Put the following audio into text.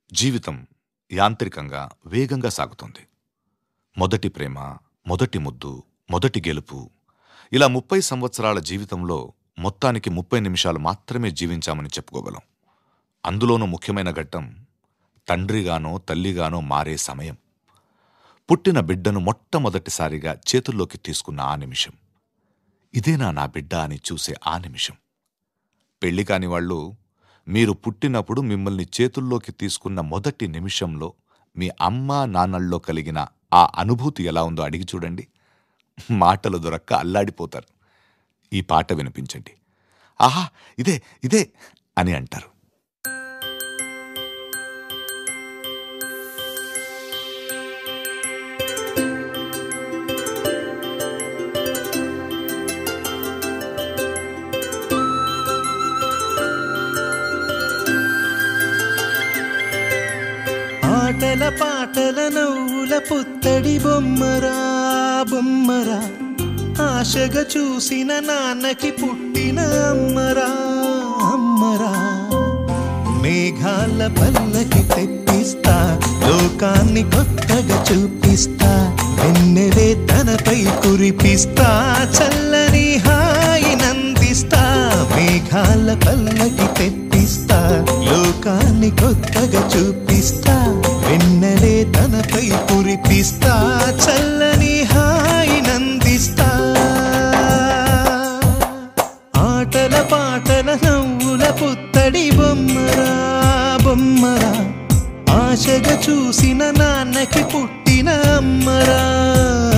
జీవితం యాంత్రికంగా వేగంగా సాగుతుంది మొదటి ప్రేమ మొదటి ముద్దు మొదటి గెలుపు ఇలా ముప్పై సంవత్సరాల జీవితంలో మొత్తానికి ముప్పై నిమిషాలు మాత్రమే జీవించామని చెప్పుకోగలం అందులోనూ ముఖ్యమైన ఘట్టం తండ్రిగానో తల్లిగానో మారే సమయం పుట్టిన బిడ్డను మొట్టమొదటిసారిగా చేతుల్లోకి తీసుకున్న ఆ నిమిషం ఇదేనా నా బిడ్డ అని చూసే ఆ నిమిషం పెళ్లి కాని వాళ్ళు మీరు పుట్టినప్పుడు మిమ్మల్ని చేతుల్లోకి తీసుకున్న మొదటి నిమిషంలో మీ అమ్మా నాన్నల్లో కలిగిన ఆ అనుభూతి ఎలా ఉందో అడిగి చూడండి మాటలు దొరక్క అల్లాడిపోతారు ఈ పాట వినిపించండి ఆహా ఇదే ఇదే అని అంటారు ఆటల పాటల నవ్వుల పుత్తడి బొమ్మరా బొమ్మరా ఆశగా చూసిన నాన్నకి పుట్టిన అమ్మరా అమ్మరా మేఘాల పల్లకి తెప్పిస్తా లోకాన్ని కొత్తగా చూపిస్తా వెన్నెలే తనపై కురిపిస్తా చల్లని హాయి నందిస్తా మేఘాల పల్లకి తెప్పిస్తా లోకాన్ని కొత్తగా చూపిస్తా వెన్నెలే తనపై కురిపిస్తా చల్లని హాయి నందిస్తా ఆటల పాటల నవ్వుల పుత్తడి బొమ్మరా బొమ్మరా ఆశగా చూసిన నాన్నకి పుట్టిన అమ్మరా